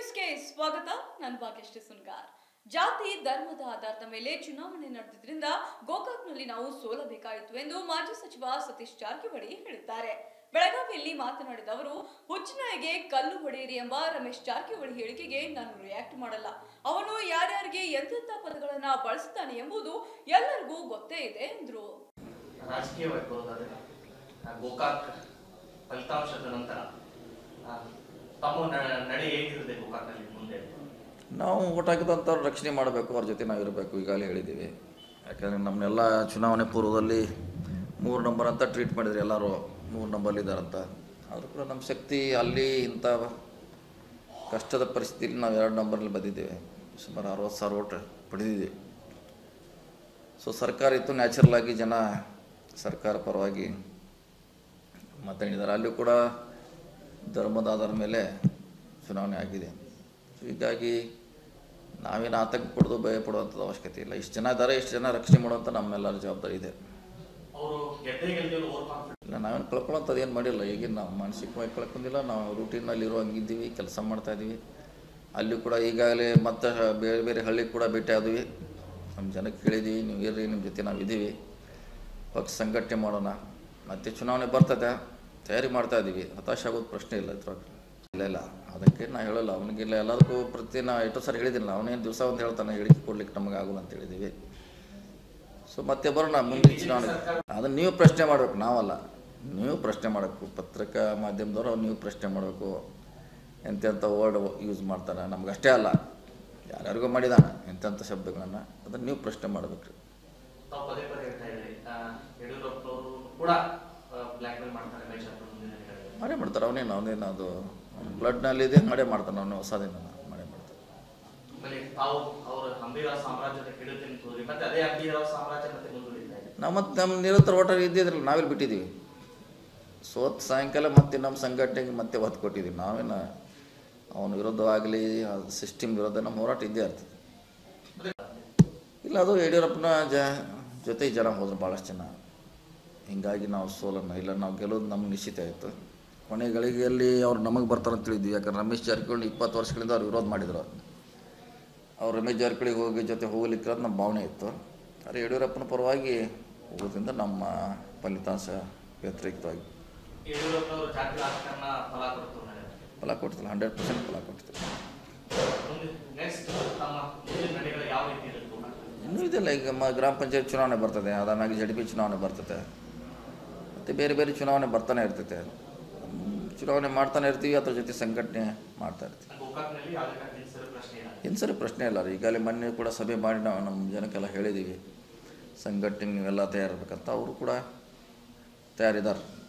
ನ್ಯೂಸ್ಗೆ ಸ್ವಾಗತ ನಾನು ಭಾಗ್ಯಶ್ರೀ ಸುನ್ಗಾರ್ ಜಾತಿ ಧರ್ಮದ ಆಧಾರದ ಮೇಲೆ ಚುನಾವಣೆ ನಡೆದಿದ್ರಿಂದ ಗೋಕಾಕ್ನಲ್ಲಿ ನಾವು ಸೋಲಬೇಕಾಯಿತು ಎಂದು ಮಾಜಿ ಸಚಿವ ಸತೀಶ್ ಜಾರಕಿಹೊಳಿ ಹೇಳಿದ್ದಾರೆ ಬೆಳಗಾವಿಯಲ್ಲಿ ಮಾತನಾಡಿದ ಅವರು ಹುಚ್ಚನಾಯಿಗೆ ಕಲ್ಲು ಹೊಡೆಯಿರಿ ಎಂಬ ರಮೇಶ್ ಜಾರಕಿಹೊಳಿ ಹೇಳಿಕೆಗೆ ನಾನು ರಿಯಾಕ್ಟ್ ಮಾಡಲ್ಲ ಅವನು ಯಾರ್ಯಾರಿಗೆ ಎಂತೆಂಥ ಪದಗಳನ್ನ ಬಳಸುತ್ತಾನೆ ಎಂಬುದು ಎಲ್ಲರಿಗೂ ಗೊತ್ತೇ ಇದೆ ಎಂದ್ರು ರಾಜಕೀಯವಾಗಿ ಬರೋದಾದ್ರೆ ಆ, ಗೋಕಾಕ್ ಫಲಿತಾಂಶದ ನಂತರ ಆ, ತಮ್ಮ ನ- ನಡೆ ಹೇಗಿರುತ್ತೆ ಗೋಕಾಕ್ನಲ್ಲಿ ಮುಂದೆ ನಾವು ಓಟ್ ಹಾಕಿದಂಥವ್ರು ರಕ್ಷಣೆ ಮಾಡಬೇಕು ಅವ್ರ ಜೊತೆ ನಾವು ಇರಬೇಕು ಈಗಾಗಲೇ ಹೇಳಿದ್ದೀವಿ ಯಾಕಂದರೆ ನಮ್ಮನ್ನೆಲ್ಲ ಚುನಾವಣೆ ಪೂರ್ವದಲ್ಲಿ ಮೂರು ನಂಬರ್ ಅಂತ ಟ್ರೀಟ್ ಮಾಡಿದ್ರು ಎಲ್ಲರೂ ಮೂರು ನಂಬರ್ಲಿದ್ದಾರಂತ ಆದರೂ ಕೂಡ ನಮ್ಮ ಶಕ್ತಿ ಅಲ್ಲಿ ಇಂಥ ಕಷ್ಟದ ಪರಿಸ್ಥಿತಿಯಲ್ಲಿ ನಾವು ಎರಡು ನಂಬರಲ್ಲಿ ಬಂದಿದ್ದೇವೆ ಸುಮಾರು ಅರವತ್ತು ಸಾವಿರ ಓಟ್ ಪಡೆದಿದ್ದೀವಿ ಸೊ ಸರ್ಕಾರ ಇತ್ತು ನ್ಯಾಚುರಲ್ ಆಗಿ ಜನ ಸರ್ಕಾರ ಪರವಾಗಿ ಮಾತಾಡಿದ್ದಾರೆ ಅಲ್ಲೂ ಕೂಡ ಧರ್ಮದ ಆಧಾರದ ಮೇಲೆ ಚುನಾವಣೆ ಆಗಿದೆ ಸೊ ಹೀಗಾಗಿ ನಾವೇನು ಆತಂಕ ಪಡೋದು ಭಯ ಪಡುವಂಥದ್ದು ಅವಶ್ಯಕತೆ ಇಲ್ಲ ಇಷ್ಟು ಜನ ಇದ್ದಾರೆ ಇಷ್ಟು ಜನ ರಕ್ಷಣೆ ಮಾಡುವಂಥ ನಮ್ಮೆಲ್ಲರ ಜವಾಬ್ದಾರಿ ಇದೆ ಅವರು ಗೆದ್ದೇ ಗೆಲ್ದಿರೋ ಓವರ್ ಕಾನ್ಫಿಡೆನ್ಸ್ ಇಲ್ಲ ನಾವೇನು ಕಳ್ಕೊಳ್ಳೋಂಥದ್ದು ಏನು ಮಾಡಿಲ್ಲ ಈಗಿನ ನಾವು ಮಾನಸಿಕವಾಗಿ ಕಳ್ಕೊಂಡಿಲ್ಲ ನಾವು ರೂಟೀನಲ್ಲಿ ಇರುವಂಗಿದ್ದೀವಿ ಕೆಲಸ ಮಾಡ್ತಾ ಇದ್ದೀವಿ ಅಲ್ಲಿ ಕೂಡ ಈಗಾಗಲೇ ಮತ್ತೆ ಬೇರೆ ಬೇರೆ ಹಳ್ಳಿ ಕೂಡ ಭೇಟಿ ಆದ್ವಿ ನಮ್ಮ ಜನಕ್ಕೆ ಹೇಳಿದ್ದೀವಿ ನೀವು ಇರ್ರಿ ನಿಮ್ಮ ಜೊತೆ ನಾವು ಇದ್ದೀವಿ ಪಕ್ಷ ಸಂಘಟನೆ ಮಾಡೋಣ ಮತ್ತೆ ಚುನಾವಣೆ ಬರ್ತದೆ ತಯಾರಿ ಮಾಡ್ತಾ ಇದ್ದೀವಿ ಹತಾಶ ಆಗೋದು ಪ್ರಶ್ನೆ ಇಲ್ಲ ಇದ್ರಾಗ ಇಲ್ಲ ಇಲ್ಲ ಅದಕ್ಕೆ ನಾ ಹೇಳಲ್ಲ ಅವನಿಗಿಲ್ಲ ಎಲ್ಲದಕ್ಕೂ ಪ್ರತಿ ನಾ ಎಷ್ಟು ಸರಿ ಹೇಳಿದ್ದೀನಿ ಅವನೇನು ದಿವಸ ಒಂದು ಹೇಳ್ತಾನೆ ಹೇಳಿಕೆ ಕೊಡ್ಲಿಕ್ಕೆ ನಮಗೆ ಆಗೋಲ್ಲ ಅಂತ ಹೇಳಿದ್ದೀವಿ ಸೊ ಮತ್ತೆ ಬರೋಣ ಮುಂದಿನ ಚುನಾವಣೆ ಅದನ್ನು ನೀವು ಪ್ರಶ್ನೆ ಮಾಡಬೇಕು ನಾವಲ್ಲ ನೀವು ಪ್ರಶ್ನೆ ಮಾಡಬೇಕು ಪತ್ರಿಕಾ ಮಾಧ್ಯಮದವರು ನೀವು ಪ್ರಶ್ನೆ ಮಾಡಬೇಕು ಎಂತೆಂಥ ವರ್ಡ್ ಯೂಸ್ ಮಾಡ್ತಾನೆ ನಮ್ಗೆ ಅಷ್ಟೇ ಅಲ್ಲ ಯಾರ್ಯಾರಿಗೂ ಮಾಡಿದಾನ ಎಂತೆಂಥ ಶಬ್ದಗಳನ್ನು ಅದನ್ನು ನೀವು ಪ್ರಶ್ನೆ ಮಾಡಬೇಕು ತಾವು ಪದೇ ಪದೇ ಹೇಳ್ತಾ ಇದ್ರಿ ಆ, ಯಡಿಯೂರಪ್ಪನವರು ಕೂಡ ಬ್ಲ್ಯಾಕ್ ಮೇಲ್ ಮಾಡ್ತಾರೆ ರಮೇಶ್ ಅವರು ಮುಂದಿನ ದಿನಗಳಲ್ಲಿ ಮಾಡೇ ಮಾಡ್ತಾರೆ ಅವನೇನು ಅವನೇನು ಅದು ಬ್ಲಡ್ನಲ್ಲಿದೆ ಮಾಡೇ ಮಾಡ್ತಾನೆ ಅವನು ಹೊಸದೇನ ಮಾಡೇ ಮಾಡ್ತಾನೆ ಆಮೇಲೆ ತಾವು ಅವರ ಹಂಬಿರಾವ್ ಸಾಮ್ರಾಜ್ಯದ ಕೆಡುತ್ತೇನೆ ತೋರಿ ಮತ್ತೆ ಅದೇ ಹಂಬಿರಾವ್ ಸಾಮ್ರಾಜ್ಯ ಮತ್ತೆ ಮುಂದುವರಿತಾ ಇದೆ ನಾವು ಮತ್ತೆ ನಮ್ಮ ನಿರಂತರ ಓಟರ್ ಇದ್ದಿದ್ರಲ್ಲ ನಾವೆಲ್ಲಿ ಬಿಟ್ಟಿದ್ದೀವಿ ಸೋತ್ ಸಾಯಂಕಾಲ ಮತ್ತೆ ನಮ್ಮ ಸಂಘಟನೆಗೆ ಮತ್ತೆ ಒತ್ತು ಕೊಟ್ಟಿದ್ದೀವಿ ನಾವೇನು ಅವನ ವಿರುದ್ಧವಾಗಲಿ ಸಿಸ್ಟಮ್ ವಿರುದ್ಧ ನಮ್ಮ ಹೋರಾಟ ಇದ್ದೇ ಇರ್ತದೆ ಇಲ್ಲ ಅದು ಯಡಿಯೂರಪ್ಪನ ಜ ಜೊತೆ ಜನ ಹೋದ್ರು ಭಾಳಷ್ಟು ಜನ ಹೀಗಾಗಿ ನಾವು ಸೋಲನ್ನು ಇಲ್ಲ ನಾವು ಗೆಲ್ಲೋದು ನಮ್ಗೆ ನಿಶ್ಚಿತ ಆಯಿತು ಕೊನೆ ಗಳಿಗೆಯಲ್ಲಿ ಅವ್ರು ನಮಗೆ ಬರ್ತಾರೆ ಅಂತ ತಿಳಿದ್ವಿ ಯಾಕಂದ್ರೆ ರಮೇಶ್ ಜಾರಕಿಹೊಳಿ ಇಪ್ಪತ್ತು ವರ್ಷಗಳಿಂದ ಅವ್ರು ವಿರೋಧ ಮಾಡಿದ್ರು ಅವ್ರು ರಮೇಶ್ ಜಾರಕಿಹೊಳಿ ಹೋಗಿ ಜೊತೆ ಹೋಗ್ಲಿಕ್ಕೆ ನಮ್ಮ ಭಾವನೆ ಇತ್ತು ಆದರೆ ಯಡಿಯೂರಪ್ಪನ ಪರವಾಗಿ ಹೋಗೋದ್ರಿಂದ ನಮ್ಮ ಫಲಿತಾಂಶ ವ್ಯತಿರಿಕ್ತವಾಗಿ ಯಡಿಯೂರಪ್ಪನವರು ಜಾತಿ ರಾಜಕಾರಣ ಫಲ ಕೊಡ್ತಾರೆ ಫಲ ಕೊಡ್ತಿಲ್ಲ ಹಂಡ್ರೆಡ್ ಪರ್ಸೆಂಟ್ ಫಲ ಕೊಡ್ತಿಲ್ಲ ಮುಂದೆ ನೆಕ್ಸ್ಟ್ ತಮ್ಮ ಮುಂದಿನ ನಡೆಗಳು ಯಾವ ರೀತಿ ಇರುತ್ತೆ ಗೋಕಾಕ್ನಲ್ಲಿ? ಇನ್ನೂ ಇದೆಲ್ಲ ಈಗ ಮ ಗ್ರಾಮ ಪಂಚಾಯತ್ ಚುನಾವಣೆ ಬರ್ತದೆ ಅದಾದ್ಮೇಲೆ ಜಡ್ ಪಿ ಚುನಾವಣೆ ಬರ್ತದೆ ಮತ್ತು ಬೇರೆ ಬೇರೆ ಚುನಾವಣೆ ಬರ್ತಾನೆ ಇರ್ತೈತೆ ಹ್ಮ್, ಚುನಾವಣೆ ಮಾಡ್ತಾನೆ ಇರ್ತೀವಿ ಅದ್ರ ಜೊತೆ ಸಂಘಟನೆ ಮಾಡ್ತಾ ಇರ್ತೀವಿ ಗೋಕಾಕ್ನಲ್ಲಿ ಯಾವುದೇ ಕಾರಣದಿಂದ ಸರಿ ಪ್ರಶ್ನೆ ಇಲ್ಲ ಏನು ಸರಿ ಪ್ರಶ್ನೆ ಇಲ್ಲ ರೀ ಈಗಾಗಲೇ ಮೊನ್ನೆ ಕೂಡ ಸಭೆ ಮಾಡಿ ನಾವು ನಮ್ಮ ಜನಕ್ಕೆಲ್ಲ ಹೇಳಿದ್ದೀವಿ ಸಂಘಟನೆ ನೀವೆಲ್ಲ ತಯಾರಿರ್ಬೇಕಂತ ಅವರು ಕೂಡ ತಯಾರಿದ್ದಾರೆ